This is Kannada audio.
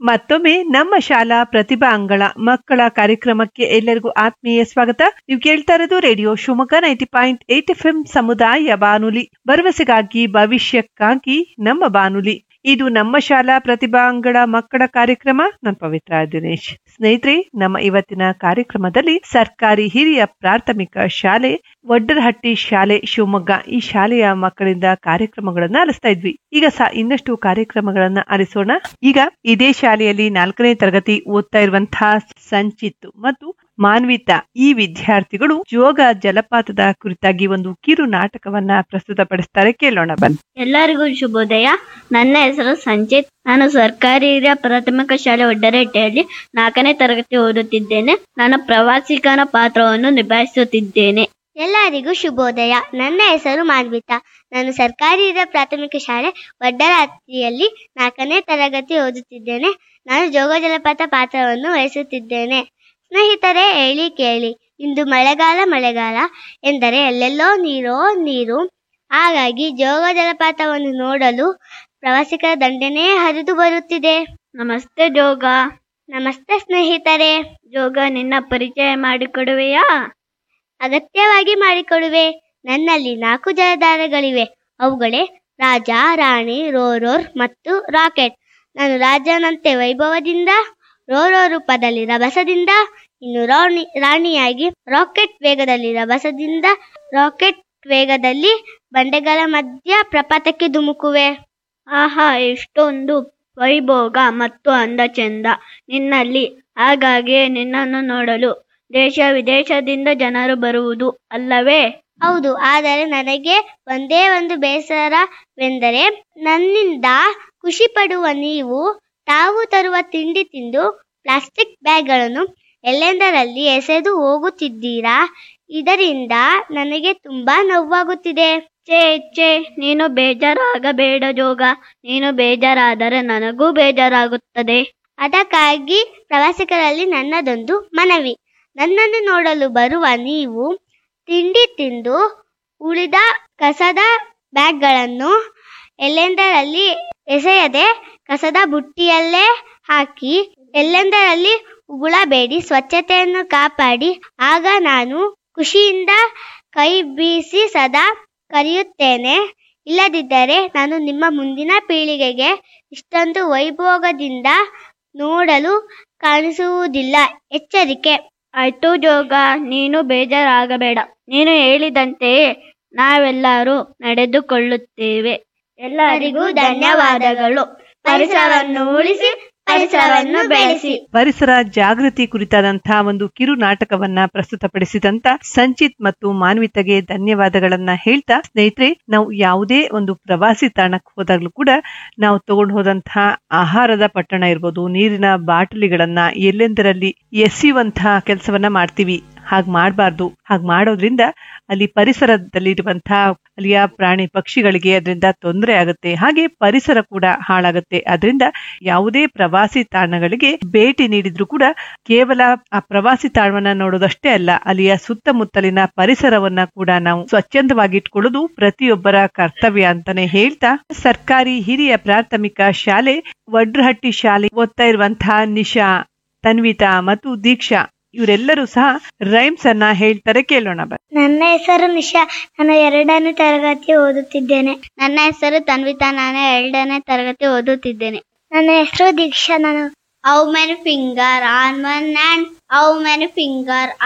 ಮತ್ತೊಮ್ಮೆ ನಮ್ಮ ಶಾಲಾ ಪ್ರತಿಭಾ ಅಂಗಳ ಮಕ್ಕಳ ಕಾರ್ಯಕ್ರಮಕ್ಕೆ ಎಲ್ಲರಿಗೂ ಆತ್ಮೀಯ ಸ್ವಾಗತ ನೀವು ಕೇಳ್ತಾ ಇರೋದು radio Shivamogga ninety point eight F M ಸಮುದಾಯ ಬಾನುಲಿ ಭರವಸೆಗಾಗಿ ಭವಿಷ್ಯಕ್ಕಾಗಿ ನಮ್ಮ ಬಾನುಲಿ ಇದು ನಮ್ಮ ಶಾಲಾ ಪ್ರತಿಭಾ ಅಂಗಳ ಮಕ್ಕಳ ಕಾರ್ಯಕ್ರಮ ನಾನು ಪವಿತ್ರ ದಿನೇಶ್ ಸ್ನೇಹಿತರೆ ನಮ್ಮ ಇವತ್ತಿನ ಕಾರ್ಯಕ್ರಮದಲ್ಲಿ ಸರ್ಕಾರಿ ಹಿರಿಯ ಪ್ರಾಥಮಿಕ ಶಾಲೆ ವಡ್ಡರಹಟ್ಟಿ ಶಾಲೆ ಶಿವಮೊಗ್ಗ ಈ ಶಾಲೆಯ ಮಕ್ಕಳಿಂದ ಕಾರ್ಯಕ್ರಮಗಳನ್ನ ಆಲಿಸ್ತಾ ಇದ್ವಿ ಈಗ ಸಹ ಇನ್ನಷ್ಟು ಕಾರ್ಯಕ್ರಮಗಳನ್ನ ಆಲಿಸೋಣ ಈಗ ಇದೇ ಶಾಲೆಯಲ್ಲಿ ನಾಲ್ಕನೇ ತರಗತಿ ಓದ್ತಾ ಇರುವಂತಹ ಸಂಚಿತ್ ಮತ್ತು ಮಾನ್ವಿತಾ ಈ ವಿದ್ಯಾರ್ಥಿಗಳು ಜೋಗ ಜಲಪಾತದ ಕುರಿತಾಗಿ ಒಂದು ಕಿರು ನಾಟಕವನ್ನ ಪ್ರಸ್ತುತಪಡಿಸ್ತಾರೆ ಕೇಳೋಣ ಬನ್ನಿ ಎಲ್ಲರಿಗೂ ಶುಭೋದಯ ನನ್ನ ಹೆಸರು ಸಂಚಿತ್ ನಾನು ಸರ್ಕಾರಿ ಹಿರಿಯ ಪ್ರಾಥಮಿಕ ಶಾಲೆ ಒಡ್ಡರೆಟ್ಟೆಯಲ್ಲಿ ನಾಲ್ಕನೇ ತರಗತಿ ಓದುತ್ತಿದ್ದೇನೆ ನಾನು ಪ್ರವಾಸಿಗನ ಪಾತ್ರವನ್ನು ನಿಭಾಯಿಸುತ್ತಿದ್ದೇನೆ ಎಲ್ಲರಿಗೂ ಶುಭೋದಯ ನನ್ನ ಹೆಸರು ಮಾನ್ವಿತಾ ನಾನು ಸರ್ಕಾರಿ ಹಿರಿಯ ಪ್ರಾಥಮಿಕ ಶಾಲೆ ವಡ್ಡರಹಟ್ಟಿಯಲ್ಲಿ ನಾಲ್ಕನೇ ತರಗತಿ ಓದುತ್ತಿದ್ದೇನೆ ನಾನು ಜೋಗ ಜಲಪಾತ ಪಾತ್ರವನ್ನು ವಹಿಸುತ್ತಿದ್ದೇನೆ ಸ್ನೇಹಿತರೆ ಹೇಳಿ ಕೇಳಿ ಇಂದು ಮಳೆಗಾಲ ಮಳೆಗಾಲ ಎಂದರೆ ಎಲ್ಲೆಲ್ಲೋ ನೀರೋ ನೀರು ಹಾಗಾಗಿ ಜೋಗ ಜಲಪಾತವನ್ನು ನೋಡಲು ಪ್ರವಾಸಿಗರ ದಂಡೆನೇ ಹರಿದು ಬರುತ್ತಿದೆ ನಮಸ್ತೆ ಜೋಗ ನಮಸ್ತೆ ಸ್ನೇಹಿತರೆ ಜೋಗ ನಿನ್ನ ಪರಿಚಯ ಮಾಡಿಕೊಡುವೆಯಾ ಅಗತ್ಯವಾಗಿ ಮಾಡಿಕೊಡುವೆ ನನ್ನಲ್ಲಿ ನಾಲ್ಕು ಜಲಧಾರೆಗಳಿವೆ ಅವುಗಳೇ ರಾಜ ರಾಣಿ ರೋರೋರ್ ಮತ್ತು ರಾಕೆಟ್ ನಾನು ರಾಜನಂತೆ ವೈಭವದಿಂದ ರೋರೋ ರೂಪದಲ್ಲಿ ರಭಸದಿಂದ ಇನ್ನು ರಾಣಿ ರಾಣಿಯಾಗಿ ರಾಕೆಟ್ ವೇಗದಲ್ಲಿ ರಭಸದಿಂದ ರಾಕೆಟ್ ವೇಗದಲ್ಲಿ ಬಂಡೆಗಳ ಮಧ್ಯ ಪ್ರಪಾತಕ್ಕೆ ಧುಮುಕುವೆ ಆಹಾ ಎಷ್ಟೊಂದು ವೈಭೋಗ ಮತ್ತು ಅಂದ ಚೆಂದ ನಿನ್ನಲ್ಲಿ ಹಾಗಾಗಿಯೇ ನಿನ್ನನ್ನು ನೋಡಲು ದೇಶ ವಿದೇಶದಿಂದ ಜನರು ಬರುವುದು ಅಲ್ಲವೇ ಹೌದು ಆದರೆ ನನಗೆ ಒಂದೇ ಒಂದು ಬೇಸರವೆಂದರೆ ನನ್ನಿಂದ ಖುಷಿ ಪಡುವ ನೀವು ತಾವು ತರುವ ತಿಂಡಿ ತಿಂದು ಪ್ಲಾಸ್ಟಿಕ್ ಬ್ಯಾಗ್ಗಳನ್ನು ಎಲ್ಲೆಂದರಲ್ಲಿ ಎಸೆದು ಹೋಗುತ್ತಿದ್ದೀರಾ ಇದರಿಂದ ನನಗೆ ತುಂಬಾ ನೋವಾಗುತ್ತಿದೆ ಛೇ ಛೇ ನೀನು ಬೇಜಾರಾಗಬೇಡ ಜೋಗ ನೀನು ಬೇಜಾರಾದರೆ ನನಗೂ ಬೇಜಾರಾಗುತ್ತದೆ ಅದಕ್ಕಾಗಿ ಪ್ರವಾಸಿಗರಲ್ಲಿ ನನ್ನದೊಂದು ಮನವಿ ನನ್ನನ್ನು ನೋಡಲು ಬರುವ ನೀವು ತಿಂಡಿ ತಿಂದು ಉಳಿದ ಕಸದ ಬ್ಯಾಗ್ಗಳನ್ನು ಎಲ್ಲೆಂದರಲ್ಲಿ ಎಸೆಯದೆ ಕಸದ ಬುಟ್ಟಿಯಲ್ಲೇ ಹಾಕಿ ಎಲ್ಲೆಂದರಲ್ಲಿ ಉಗುಳಬೇಡಿ ಸ್ವಚ್ಛತೆಯನ್ನು ಕಾಪಾಡಿ ಆಗ ನಾನು ಖುಷಿಯಿಂದ ಕೈ ಬೀಸಿ ಸದಾ ಕರೆಯುತ್ತೇನೆ ಇಲ್ಲದಿದ್ದರೆ ನಾನು ನಿಮ್ಮ ಮುಂದಿನ ಪೀಳಿಗೆಗೆ ಇಷ್ಟೊಂದು ವೈಭೋಗದಿಂದ ನೋಡಲು ಕಾಣಿಸುವುದಿಲ್ಲ ಎಚ್ಚರಿಕೆ ಆಯ್ತು ಜೋಗ ನೀನು ಬೇಜಾರಾಗಬೇಡ ನೀನು ಹೇಳಿದಂತೆಯೇ ನಾವೆಲ್ಲರೂ ನಡೆದುಕೊಳ್ಳುತ್ತೇವೆ ಎಲ್ಲರಿಗೂ ಧನ್ಯವಾದಗಳು ಪರಿಸರವನ್ನು ಉಳಿಸಿ ಪರಿಸರವನ್ನು ಬೆಳೆಸಿ ಪರಿಸರ ಜಾಗೃತಿ ಕುರಿತಾದಂತಹ ಒಂದು ಕಿರು ನಾಟಕವನ್ನ ಪ್ರಸ್ತುತಪಡಿಸಿದಂತ ಸಂಚಿತ್ ಮತ್ತು ಮಾನ್ವಿತಗೆ ಧನ್ಯವಾದಗಳನ್ನ ಹೇಳ್ತಾ ಸ್ನೇಹಿತರೆ ನಾವು ಯಾವುದೇ ಒಂದು ಪ್ರವಾಸಿ ತಾಣಕ್ಕೆ ಹೋದಾಗ್ಲೂ ಕೂಡ ನಾವು ತಗೊಂಡು ಹೋದಂತಹ ಆಹಾರದ ಪಟ್ಟಣ ಇರ್ಬೋದು ನೀರಿನ ಬಾಟಲಿಗಳನ್ನ ಎಲ್ಲೆಂದರಲ್ಲಿ ಎಸೆಯುವಂತಹ ಕೆಲಸವನ್ನ ಮಾಡ್ತೀವಿ ಹಾಗೆ ಮಾಡಬಾರ್ದು ಹಾಗೆ ಮಾಡೋದ್ರಿಂದ ಅಲ್ಲಿ ಪರಿಸರದಲ್ಲಿರುವಂತಹ ಅಲ್ಲಿಯ ಪ್ರಾಣಿ ಪಕ್ಷಿಗಳಿಗೆ ಅದರಿಂದ ತೊಂದರೆ ಆಗುತ್ತೆ ಹಾಗೆ ಪರಿಸರ ಕೂಡ ಹಾಳಾಗುತ್ತೆ ಅದರಿಂದ ಯಾವುದೇ ಪ್ರವಾಸಿ ತಾಣಗಳಿಗೆ ಭೇಟಿ ನೀಡಿದ್ರು ಕೂಡ ಕೇವಲ ಆ ಪ್ರವಾಸಿ ತಾಣವನ್ನ ನೋಡೋದಷ್ಟೇ ಅಲ್ಲ ಅಲ್ಲಿಯ ಸುತ್ತಮುತ್ತಲಿನ ಪರಿಸರವನ್ನ ಕೂಡ ನಾವು ಸ್ವಚ್ಛಂದವಾಗಿ ಇಟ್ಕೊಳ್ಳೋದು ಪ್ರತಿಯೊಬ್ಬರ ಕರ್ತವ್ಯ ಅಂತಾನೆ ಹೇಳ್ತಾ ಸರ್ಕಾರಿ ಹಿರಿಯ ಪ್ರಾಥಮಿಕ ಶಾಲೆ ವಡ್ರಹಟ್ಟಿ ಶಾಲೆ ಓದ್ತಾ ಇರುವಂತಹ ನಿಶಾ ತನ್ವಿತಾ ಮತ್ತು ದೀಕ್ಷಾ ಇವರೆಲ್ಲರೂ ಸಹ ರೈಮ್ಸ್ ಅನ್ನ ಹೇಳ್ತಾರೆ ಕೇಳೋಣ ಬನ್ನಿ ನನ್ನ ಹೆಸರು ನಿಶಾ ನಾನು ಎರಡನೇ ತರಗತಿ ಓದುತ್ತಿದ್ದೇನೆ ನನ್ನ ಹೆಸರು ತನ್ವಿತಾ ನಾನು ಎರಡನೇ ತರಗತಿ ಓದುತ್ತಿದ್ದೇನೆ ನನ್ನ ಹೆಸರು ದೀಕ್ಷಾ ನಾನು how many finger on one hand how many finger